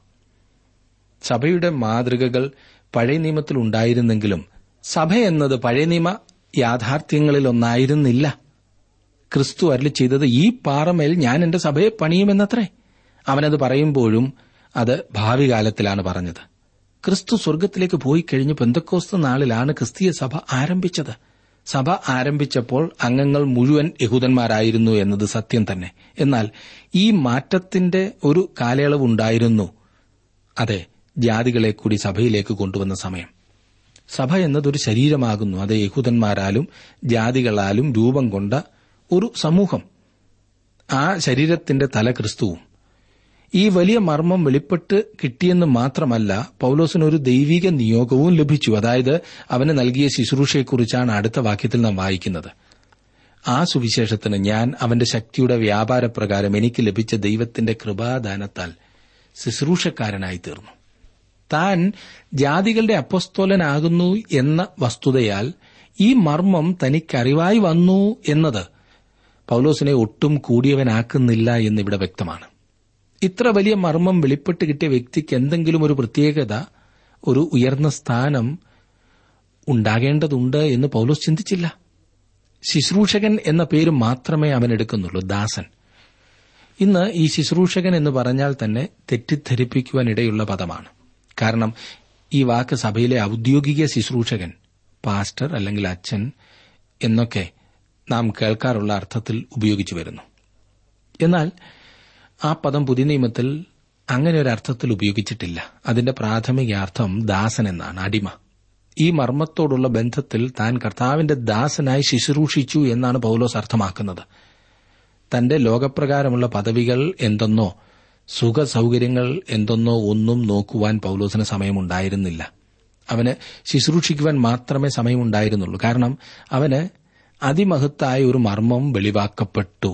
സഭയുടെ മാതൃകകൾ പഴയ നിയമത്തിൽ ഉണ്ടായിരുന്നെങ്കിലും സഭ എന്നത് പഴയ നിയമ യാഥാർത്ഥ്യങ്ങളിലൊന്നായിരുന്നില്ല ക്രിസ്തു അരളി ചെയ്തത് ഈ പാറമേൽ ഞാൻ എന്റെ സഭയെ പണിയുമെന്നത്രേ അവനത് പറയുമ്പോഴും അത് ഭാവി കാലത്തിലാണ് പറഞ്ഞത് ക്രിസ്തു സ്വർഗത്തിലേക്ക് പോയി കഴിഞ്ഞ് പെന്തക്കോസ്ത നാളിലാണ് ക്രിസ്തീയ സഭ ആരംഭിച്ചത് സഭ ആരംഭിച്ചപ്പോൾ അംഗങ്ങൾ മുഴുവൻ യഹൂദന്മാരായിരുന്നു എന്നത് സത്യം തന്നെ എന്നാൽ ഈ മാറ്റത്തിന്റെ ഒരു കാലയളവുണ്ടായിരുന്നു അതെ ജാതികളെ കൂടി സഭയിലേക്ക് കൊണ്ടുവന്ന സമയം സഭ എന്നതൊരു ശരീരമാകുന്നു അത് യഹൂദന്മാരാലും ജാതികളാലും രൂപം കൊണ്ട ഒരു സമൂഹം ആ ശരീരത്തിന്റെ തല ക്രിസ്തുവും ഈ വലിയ മർമ്മം വെളിപ്പെട്ട് കിട്ടിയെന്ന് മാത്രമല്ല പൌലോസിന് ഒരു ദൈവിക നിയോഗവും ലഭിച്ചു അതായത് അവന് നൽകിയ ശുശ്രൂഷയെക്കുറിച്ചാണ് അടുത്ത വാക്യത്തിൽ നാം വായിക്കുന്നത് ആ സുവിശേഷത്തിന് ഞാൻ അവന്റെ ശക്തിയുടെ വ്യാപാരപ്രകാരം എനിക്ക് ലഭിച്ച ദൈവത്തിന്റെ കൃപാദാനത്താൽ ശുശ്രൂഷക്കാരനായി തീർന്നു താൻ ജാതികളുടെ അപ്പസ്തോലനാകുന്നു എന്ന വസ്തുതയാൽ ഈ മർമ്മം തനിക്കറിവായി വന്നു എന്നത് പൌലോസിനെ ഒട്ടും കൂടിയവനാക്കുന്നില്ല എന്നിവിടെ വ്യക്തമാണ് ഇത്ര വലിയ മർമ്മം വെളിപ്പെട്ട് കിട്ടിയ വ്യക്തിക്ക് എന്തെങ്കിലും ഒരു പ്രത്യേകത ഒരു ഉയർന്ന സ്ഥാനം ഉണ്ടാകേണ്ടതുണ്ട് എന്ന് പൌലോസ് ചിന്തിച്ചില്ല ശുശ്രൂഷകൻ എന്ന പേര് മാത്രമേ അവൻ എടുക്കുന്നുള്ളൂ ദാസൻ ഇന്ന് ഈ ശുശ്രൂഷകൻ എന്ന് പറഞ്ഞാൽ തന്നെ തെറ്റിദ്ധരിപ്പിക്കുവാനിടയുള്ള പദമാണ് കാരണം ഈ വാക്ക് സഭയിലെ ഔദ്യോഗിക ശുശ്രൂഷകൻ പാസ്റ്റർ അല്ലെങ്കിൽ അച്ഛൻ എന്നൊക്കെ നാം കേൾക്കാറുള്ള അർത്ഥത്തിൽ ഉപയോഗിച്ചു വരുന്നു എന്നാൽ ആ പദം പുതിയ നിയമത്തിൽ അങ്ങനെ ഒരു അർത്ഥത്തിൽ ഉപയോഗിച്ചിട്ടില്ല അതിന്റെ പ്രാഥമിക അർത്ഥം ദാസൻ എന്നാണ് അടിമ ഈ മർമ്മത്തോടുള്ള ബന്ധത്തിൽ താൻ കർത്താവിന്റെ ദാസനായി ശുശ്രൂഷിച്ചു എന്നാണ് പൌലോസ് അർത്ഥമാക്കുന്നത് തന്റെ ലോകപ്രകാരമുള്ള പദവികൾ എന്തെന്നോ സുഖ സൌകര്യങ്ങൾ എന്തെന്നോ ഒന്നും നോക്കുവാൻ പൌലോസിന് സമയമുണ്ടായിരുന്നില്ല അവന് ശുശ്രൂഷിക്കുവാൻ മാത്രമേ സമയമുണ്ടായിരുന്നുള്ളൂ കാരണം അവന് അതിമഹത്തായ ഒരു മർമ്മം വെളിവാക്കപ്പെട്ടു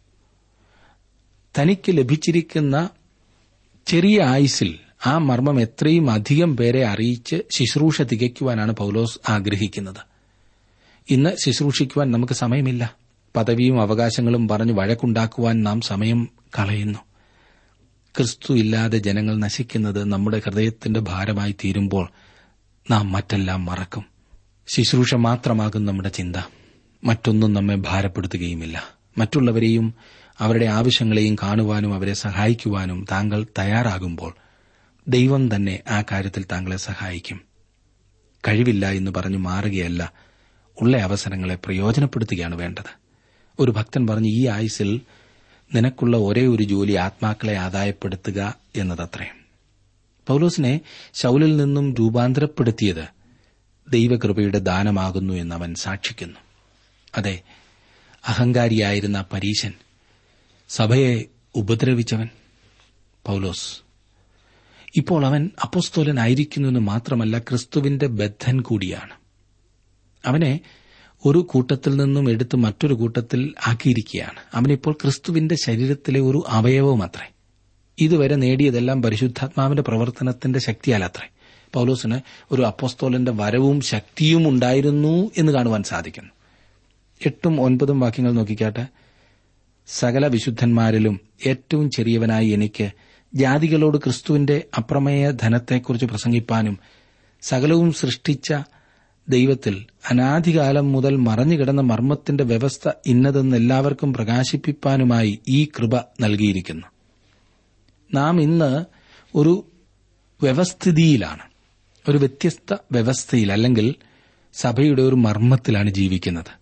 തനിക്ക് ലഭിച്ചിരിക്കുന്ന ചെറിയ ആയുസിൽ ആ മർമ്മം എത്രയും അധികം പേരെ അറിയിച്ച് ശുശ്രൂഷ തികയ്ക്കുവാനാണ് പൌലോസ് ആഗ്രഹിക്കുന്നത് ഇന്ന് ശുശ്രൂഷിക്കുവാൻ നമുക്ക് സമയമില്ല പദവിയും അവകാശങ്ങളും പറഞ്ഞ് വഴക്കുണ്ടാക്കുവാൻ നാം സമയം കളയുന്നു ക്രിസ്തു ഇല്ലാതെ ജനങ്ങൾ നശിക്കുന്നത് നമ്മുടെ ഹൃദയത്തിന്റെ ഭാരമായി തീരുമ്പോൾ നാം മറ്റെല്ലാം മറക്കും ശുശ്രൂഷ മാത്രമാകും നമ്മുടെ ചിന്ത മറ്റൊന്നും നമ്മെ ഭാരപ്പെടുത്തുകയുമില്ല മറ്റുള്ളവരെയും അവരുടെ ആവശ്യങ്ങളെയും കാണുവാനും അവരെ സഹായിക്കുവാനും താങ്കൾ തയ്യാറാകുമ്പോൾ ദൈവം തന്നെ ആ കാര്യത്തിൽ താങ്കളെ സഹായിക്കും കഴിവില്ല എന്ന് പറഞ്ഞു മാറുകയല്ല ഉള്ള അവസരങ്ങളെ പ്രയോജനപ്പെടുത്തുകയാണ് വേണ്ടത് ഒരു ഭക്തൻ പറഞ്ഞു ഈ ആയുസിൽ നിനക്കുള്ള ഒരേ ഒരു ജോലി ആത്മാക്കളെ ആദായപ്പെടുത്തുക എന്നതത്രേ പൌലോസിനെ ശൌലിൽ നിന്നും രൂപാന്തരപ്പെടുത്തിയത് ദൈവകൃപയുടെ ദാനമാകുന്നു എന്ന് അവൻ സാക്ഷിക്കുന്നു അതെ അഹങ്കാരിയായിരുന്ന പരീശൻ സഭയെ ഉപദ്രവിച്ചവൻ പൌലോസ് ഇപ്പോൾ അവൻ അപ്പോസ്തോലനായിരിക്കുന്നു എന്ന് മാത്രമല്ല ക്രിസ്തുവിന്റെ ബദ്ധൻ കൂടിയാണ് അവനെ ഒരു കൂട്ടത്തിൽ നിന്നും എടുത്ത് മറ്റൊരു കൂട്ടത്തിൽ ആക്കിയിരിക്കുകയാണ് അവനിപ്പോൾ ക്രിസ്തുവിന്റെ ശരീരത്തിലെ ഒരു അവയവമത്രേ ഇതുവരെ നേടിയതെല്ലാം പരിശുദ്ധാത്മാവിന്റെ പ്രവർത്തനത്തിന്റെ ശക്തിയാലത്രേ പൌലോസിന് ഒരു അപ്പോസ്തോലന്റെ വരവും ശക്തിയും ഉണ്ടായിരുന്നു എന്ന് കാണുവാൻ സാധിക്കുന്നു എട്ടും ഒൻപതും വാക്യങ്ങൾ നോക്കിക്കാട്ടെ സകല വിശുദ്ധന്മാരിലും ഏറ്റവും ചെറിയവനായി എനിക്ക് ജാതികളോട് ക്രിസ്തുവിന്റെ അപ്രമേയ ധനത്തെക്കുറിച്ച് പ്രസംഗിപ്പാനും സകലവും സൃഷ്ടിച്ച ദൈവത്തിൽ അനാദികാലം മുതൽ മറഞ്ഞുകിടന്ന മർമ്മത്തിന്റെ വ്യവസ്ഥ ഇന്നതെന്ന് എല്ലാവർക്കും പ്രകാശിപ്പിപ്പാനുമായി ഈ കൃപ നൽകിയിരിക്കുന്നു നാം ഇന്ന് ഒരു വ്യവസ്ഥിതിയിലാണ് ഒരു വ്യത്യസ്ത വ്യവസ്ഥയിൽ അല്ലെങ്കിൽ സഭയുടെ ഒരു മർമ്മത്തിലാണ് ജീവിക്കുന്നത്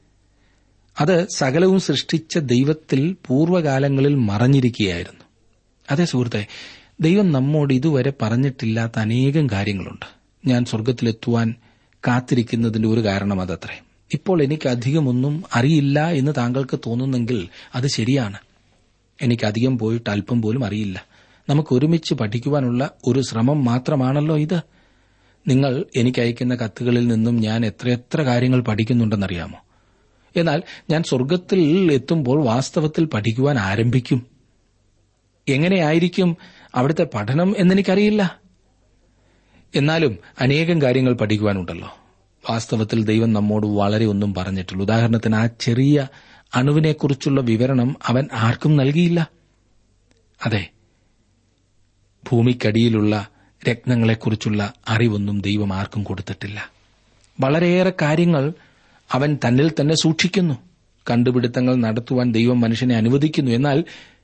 അത് സകലവും സൃഷ്ടിച്ച ദൈവത്തിൽ പൂർവ്വകാലങ്ങളിൽ മറഞ്ഞിരിക്കുകയായിരുന്നു അതെ സുഹൃത്തെ ദൈവം നമ്മോട് ഇതുവരെ പറഞ്ഞിട്ടില്ലാത്ത അനേകം കാര്യങ്ങളുണ്ട് ഞാൻ സ്വർഗത്തിലെത്തുവാൻ കാത്തിരിക്കുന്നതിന്റെ ഒരു കാരണം അതത്രേ ഇപ്പോൾ എനിക്ക് അധികമൊന്നും അറിയില്ല എന്ന് താങ്കൾക്ക് തോന്നുന്നെങ്കിൽ അത് ശരിയാണ് എനിക്ക് അധികം പോയിട്ട് അല്പം പോലും അറിയില്ല നമുക്ക് ഒരുമിച്ച് പഠിക്കുവാനുള്ള ഒരു ശ്രമം മാത്രമാണല്ലോ ഇത് നിങ്ങൾ എനിക്ക് അയക്കുന്ന കത്തുകളിൽ നിന്നും ഞാൻ എത്രയെത്ര കാര്യങ്ങൾ പഠിക്കുന്നുണ്ടെന്നറിയാമോ എന്നാൽ ഞാൻ സ്വർഗത്തിൽ എത്തുമ്പോൾ വാസ്തവത്തിൽ പഠിക്കുവാൻ ആരംഭിക്കും എങ്ങനെയായിരിക്കും അവിടുത്തെ പഠനം എന്നെനിക്കറിയില്ല എന്നാലും അനേകം കാര്യങ്ങൾ പഠിക്കുവാനുണ്ടല്ലോ വാസ്തവത്തിൽ ദൈവം നമ്മോട് വളരെ ഒന്നും പറഞ്ഞിട്ടുള്ളൂ ഉദാഹരണത്തിന് ആ ചെറിയ അണുവിനെക്കുറിച്ചുള്ള വിവരണം അവൻ ആർക്കും നൽകിയില്ല അതെ ഭൂമിക്കടിയിലുള്ള രത്നങ്ങളെക്കുറിച്ചുള്ള അറിവൊന്നും ദൈവം ആർക്കും കൊടുത്തിട്ടില്ല വളരെയേറെ കാര്യങ്ങൾ അവൻ തന്നിൽ തന്നെ സൂക്ഷിക്കുന്നു കണ്ടുപിടുത്തങ്ങൾ നടത്തുവാൻ ദൈവം മനുഷ്യനെ അനുവദിക്കുന്നു എന്നാൽ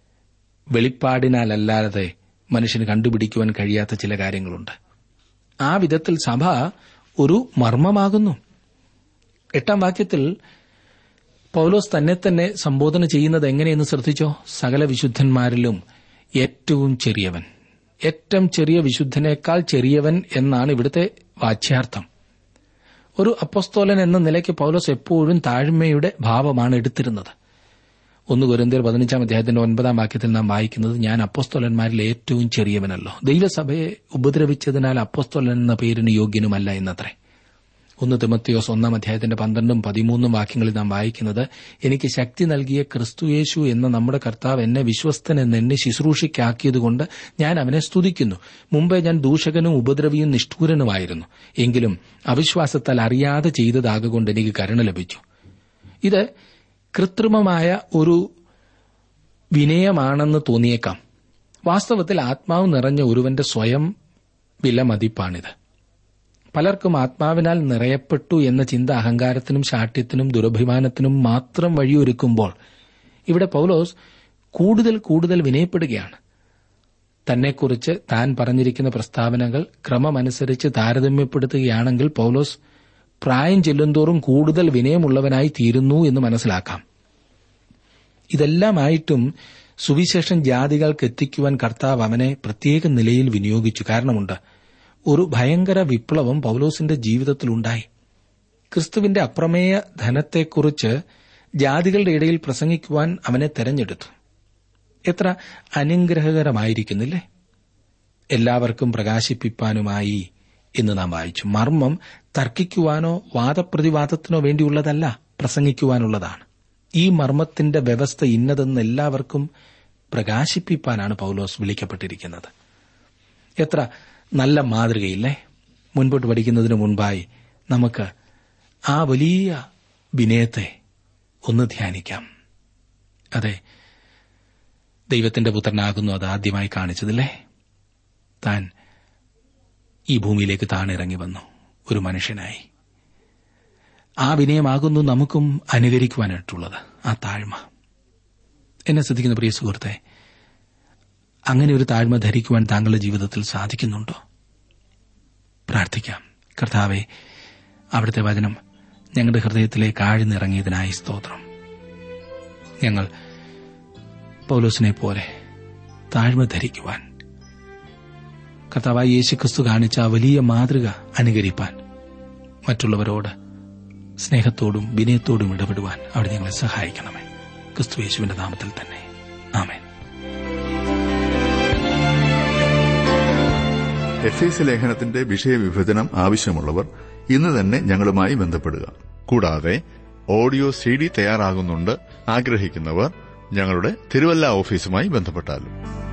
വെളിപ്പാടിനാലല്ലാതെ മനുഷ്യന് കണ്ടുപിടിക്കുവാൻ കഴിയാത്ത ചില കാര്യങ്ങളുണ്ട് ആ വിധത്തിൽ സഭ ഒരു മർമ്മമാകുന്നു എട്ടാം വാക്യത്തിൽ പൌലോസ് തന്നെ തന്നെ സംബോധന ചെയ്യുന്നത് എങ്ങനെയെന്ന് ശ്രദ്ധിച്ചോ സകല വിശുദ്ധന്മാരിലും ഏറ്റവും ചെറിയവൻ ഏറ്റവും ചെറിയ വിശുദ്ധനേക്കാൾ ചെറിയവൻ എന്നാണ് ഇവിടുത്തെ വാച്യാർത്ഥം ഒരു അപ്പസ്തോലൻ എന്ന നിലയ്ക്ക് പൌലോസ് എപ്പോഴും താഴ്മയുടെ ഭാവമാണ് എടുത്തിരുന്നത് ഒന്ന് കുരന്തിയർ പതിനഞ്ചാം അധ്യായത്തിന്റെ ഒൻപതാം വാക്യത്തിൽ നാം വായിക്കുന്നത് ഞാൻ അപ്പസ്തോലന്മാരിൽ ഏറ്റവും ചെറിയവനല്ലോ ദൈവസഭയെ ഉപദ്രവിച്ചതിനാൽ അപ്പസ്തോലൻ എന്ന പേരിന് യോഗ്യനുമല്ല എന്നത്രേ ഒന്ന് തിമത്തിയോസ് ഒന്നാം അധ്യായത്തിന്റെ പന്ത്രണ്ടും പതിമൂന്നും വാക്യങ്ങളിൽ നാം വായിക്കുന്നത് എനിക്ക് ശക്തി നൽകിയ ക്രിസ്തുയേശു എന്ന നമ്മുടെ കർത്താവ് എന്നെ വിശ്വസ്തൻ എന്ന് എന്നെ ശുശ്രൂഷയ്ക്കാക്കിയതുകൊണ്ട് ഞാൻ അവനെ സ്തുതിക്കുന്നു മുമ്പേ ഞാൻ ദൂഷകനും ഉപദ്രവിയും നിഷ്ഠൂരനുമായിരുന്നു എങ്കിലും അവിശ്വാസത്താൽ അറിയാതെ ചെയ്തതാകൊണ്ട് എനിക്ക് കരുണ ലഭിച്ചു ഇത് കൃത്രിമമായ ഒരു വിനയമാണെന്ന് തോന്നിയേക്കാം വാസ്തവത്തിൽ ആത്മാവ് നിറഞ്ഞ ഒരുവന്റെ സ്വയം വിലമതിപ്പാണിത് പലർക്കും ആത്മാവിനാൽ നിറയപ്പെട്ടു എന്ന ചിന്ത അഹങ്കാരത്തിനും ശാഠ്യത്തിനും ദുരഭിമാനത്തിനും മാത്രം വഴിയൊരുക്കുമ്പോൾ ഇവിടെ പൌലോസ് കൂടുതൽ കൂടുതൽ വിനയപ്പെടുകയാണ് തന്നെക്കുറിച്ച് താൻ പറഞ്ഞിരിക്കുന്ന പ്രസ്താവനകൾ ക്രമമനുസരിച്ച് താരതമ്യപ്പെടുത്തുകയാണെങ്കിൽ പൌലോസ് പ്രായം ചെല്ലുന്തോറും കൂടുതൽ വിനയമുള്ളവനായി തീരുന്നു എന്ന് മനസ്സിലാക്കാം ഇതെല്ലാമായിട്ടും സുവിശേഷം ജാതികൾക്ക് എത്തിക്കുവാൻ കർത്താവ് അവനെ പ്രത്യേക നിലയിൽ വിനിയോഗിച്ചു കാരണമുണ്ട് ഒരു ഭയങ്കര വിപ്ലവം പൌലോസിന്റെ ജീവിതത്തിലുണ്ടായി ക്രിസ്തുവിന്റെ അപ്രമേയ ധനത്തെക്കുറിച്ച് ജാതികളുടെ ഇടയിൽ പ്രസംഗിക്കുവാൻ അവനെ തെരഞ്ഞെടുത്തു എത്ര അനുഗ്രഹകരമായിരിക്കുന്നില്ലേ എല്ലാവർക്കും പ്രകാശിപ്പിപ്പാനുമായി എന്ന് നാം വായിച്ചു മർമ്മം തർക്കിക്കുവാനോ വാദപ്രതിവാദത്തിനോ വേണ്ടിയുള്ളതല്ല പ്രസംഗിക്കുവാനുള്ളതാണ് ഈ മർമ്മത്തിന്റെ വ്യവസ്ഥ ഇന്നതെന്ന് എല്ലാവർക്കും പ്രകാശിപ്പിപ്പാനാണ് പൌലോസ് വിളിക്കപ്പെട്ടിരിക്കുന്നത് എത്ര നല്ല മാതൃകയില്ലേ മുൻപോട്ട് പഠിക്കുന്നതിന് മുൻപായി നമുക്ക് ആ വലിയ വിനയത്തെ ഒന്ന് ധ്യാനിക്കാം അതെ ദൈവത്തിന്റെ പുത്രനാകുന്നു അത് ആദ്യമായി കാണിച്ചതില്ലേ താൻ ഈ ഭൂമിയിലേക്ക് താണിറങ്ങി വന്നു ഒരു മനുഷ്യനായി ആ വിനയമാകുന്നു നമുക്കും അനുകരിക്കുവാനായിട്ടുള്ളത് ആ താഴ്മ എന്നെ ശ്രദ്ധിക്കുന്ന പ്രിയ സുഹൃത്തെ അങ്ങനെ ഒരു താഴ്മ ധരിക്കുവാൻ താങ്കളുടെ ജീവിതത്തിൽ സാധിക്കുന്നുണ്ടോ പ്രാർത്ഥിക്കാം കർത്താവെ അവിടുത്തെ വചനം ഞങ്ങളുടെ ഹൃദയത്തിലേക്ക് ആഴ്ന്നിറങ്ങിയതിനായി സ്തോത്രം ഞങ്ങൾ പൗലോസിനെ പോലെ താഴ്മ ധരിക്കുവാൻ കർത്താവായി യേശുക്രിസ്തു കാണിച്ച ആ വലിയ മാതൃക അനുകരിപ്പാൻ മറ്റുള്ളവരോട് സ്നേഹത്തോടും വിനയത്തോടും ഇടപെടുവാൻ അവിടെ ഞങ്ങളെ സഹായിക്കണമേ ക്രിസ്തു യേശുവിന്റെ നാമത്തിൽ തന്നെ ആമേൻ എഫ് എസ് ലേഖനത്തിന്റെ വിഷയവിഭജനം ആവശ്യമുള്ളവർ ഇന്ന് തന്നെ ഞങ്ങളുമായി ബന്ധപ്പെടുക കൂടാതെ ഓഡിയോ സി ഡി തയ്യാറാകുന്നുണ്ട് ആഗ്രഹിക്കുന്നവർ ഞങ്ങളുടെ തിരുവല്ല ഓഫീസുമായി ബന്ധപ്പെട്ടാലും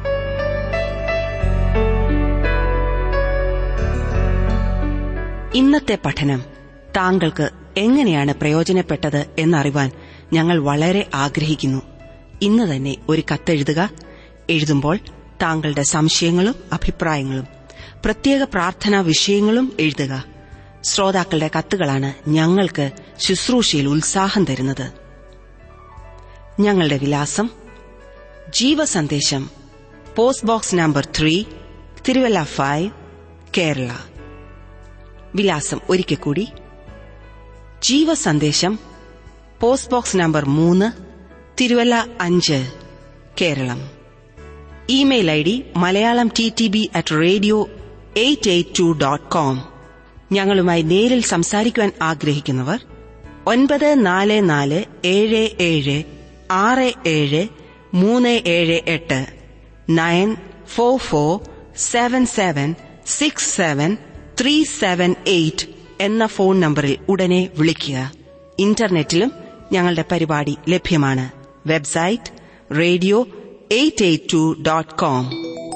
ഇന്നത്തെ പഠനം താങ്കൾക്ക് എങ്ങനെയാണ് പ്രയോജനപ്പെട്ടത് എന്നറിവാൻ ഞങ്ങൾ വളരെ ആഗ്രഹിക്കുന്നു ഇന്ന് തന്നെ ഒരു കത്തെഴുതുക എഴുതുമ്പോൾ താങ്കളുടെ സംശയങ്ങളും അഭിപ്രായങ്ങളും പ്രത്യേക പ്രാർത്ഥനാ വിഷയങ്ങളും എഴുതുക ശ്രോതാക്കളുടെ കത്തുകളാണ് ഞങ്ങൾക്ക് ശുശ്രൂഷയിൽ ഉത്സാഹം തരുന്നത് ഞങ്ങളുടെ വിലാസം Jeevasandesam post box number three Thiruvalla five Kerala വിലാസം ഒരിക്കൽ കൂടി ജീവസന്ദേശം പോസ്റ്റ് ബോക്സ് നമ്പർ മൂന്ന് തിരുവല്ല അഞ്ച് Keralam email I D Malayalam T T B at radio eight eight two dot com ഞങ്ങളുമായി നേരിൽ സംസാരിക്കുവാൻ ആഗ്രഹിക്കുന്നവർ ഒൻപത് നാല് നാല് ഏഴ് ഏഴ് ആറ് ഏഴ് മൂന്ന് ഏഴ് എട്ട് nine four four seven seven six seven three seven eight എന്ന ഫോൺ നമ്പറിൽ ഉടനെ വിളിക്കുക ഇന്റർനെറ്റിലും ഞങ്ങളുടെ പരിപാടി ലഭ്യമാണ് website radio eight eight two dot com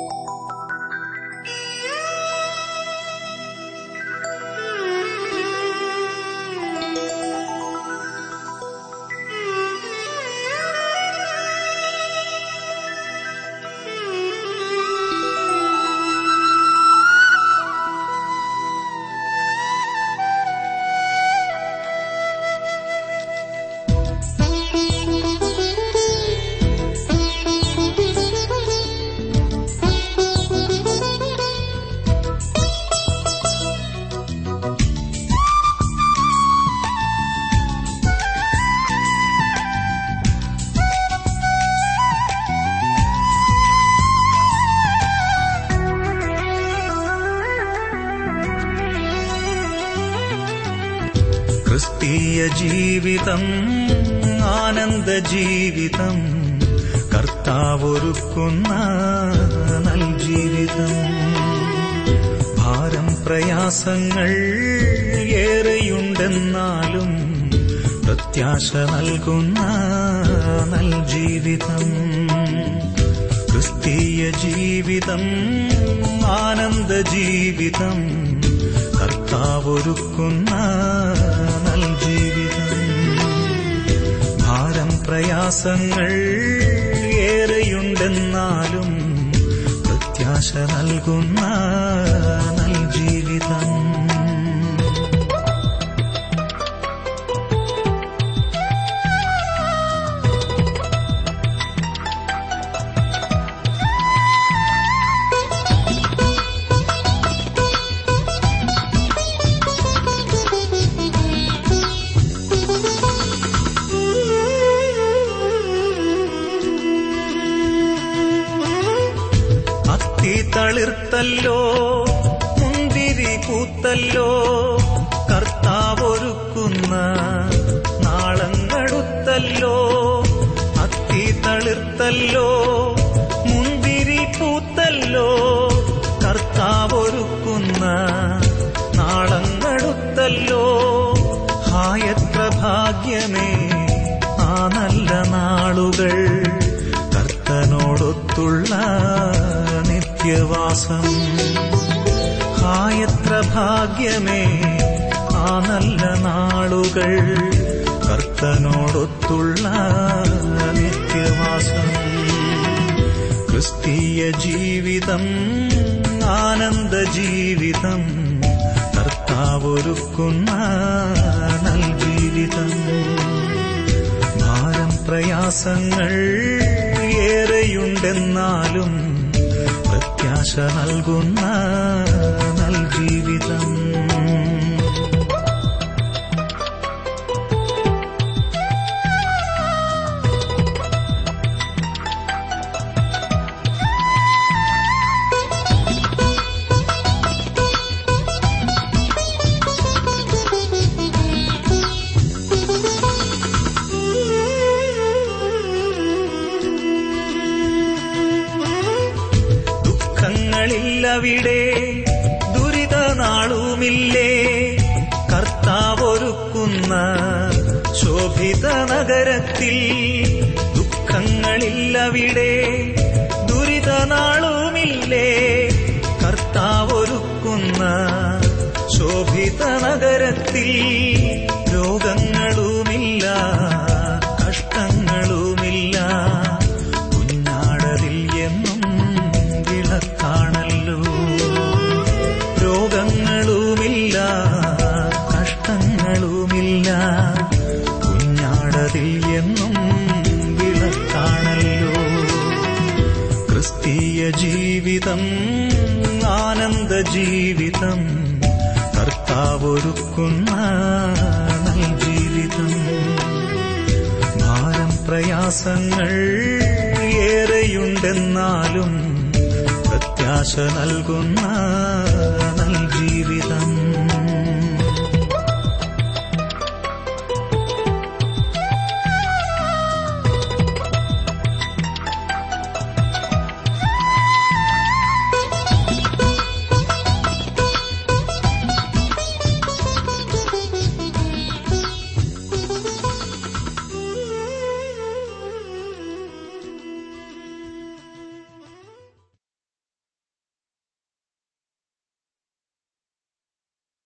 ക്രിസ്തീയ ജീവിതം ആനന്ദ ജീവിതം കർത്താവൊരുക്കുന്ന നൽ ജീവിതം ഭാരം പ്രയാസങ്ങൾ ഏറെയുണ്ടെന്നാലും പ്രത്യാശ നൽകുന്ന നൽ ജീവിതം ക്രിസ്തീയ ജീവിതം ആനന്ദ ജീവിതം കർത്താവൊരുക്കുന്ന നൽ ജീവിതം ഭാരം പ്രയാസങ്ങൾ ഏറെയുണ്ടെന്നാലും പ്രത്യാശ നൽകുന്ന നൽ ജീവിതം അത്തി തളിർത്തല്ലോ മുന്തിരി പൂത്തല്ലോ കർത്താവൊരുക്കുന്ന നാളങ്ങടുത്തല്ലോ അത്തി തളിർത്തല്ലോ മുന്തിരി പൂത്തല്ലോ കർത്താവൊരുക്കുന്ന നാളങ്ങടുത്തല്ലോ ഹായത്ര ഭാഗ്യമേ ആ നല്ല നാളുകൾ കർത്തനോടൊത്തുള്ള നിത്യവാസം ഹായത്ര ഭാഗ്യമേ ആ നല്ല നാളുകൾ കർത്തനോടൊത്തുള്ള നിത്യവാസം ക്രിസ്തീയ ജീവിതം ആനന്ദ ജീവിതം കർത്താവൊരുക്കുന്ന നൽ ജീവിതം ഭാരം പ്രയാസങ്ങൾ ഏറെയുണ്ടെന്നാലും പ്രത്യാശ നൽകുന്ന നൽ ജീവിതം ദുഃഖങ്ങളില്ലവിടെ ദുരിത നാളുമില്ലേ കർത്താവൊരുക്കുന്ന ശോഭിത നഗരത്തിൽ ദുഃഖങ്ങളില്ലവിടെ ദുരിത നാളുമില്ലേ കർത്താവൊരുക്കുന്ന ശോഭിത നഗരത്തിൽ രോഗങ്ങളുമില്ല കഷ്ടങ്ങളുമില്ല കുഞ്ഞാടതിൽ എന്നും വിളക്കാണല്ലോ രോഗങ്ങളുമില്ല കഷ്ടങ്ങളുമില്ല കുഞ്ഞാടതിൽ എന്നും വിളക്കാണല്ലോ ക്രിസ്തീയ ജീവിതം ആനന്ദ ജീവിതം കർത്താവൊരുക്കുന്ന നൽ ജീവിതം ഭാരം പ്രയാസങ്ങൾ ഏറെയുണ്ടെന്നാലും പ്രത്യാശ നൽകുന്ന നൽ ജീവിതം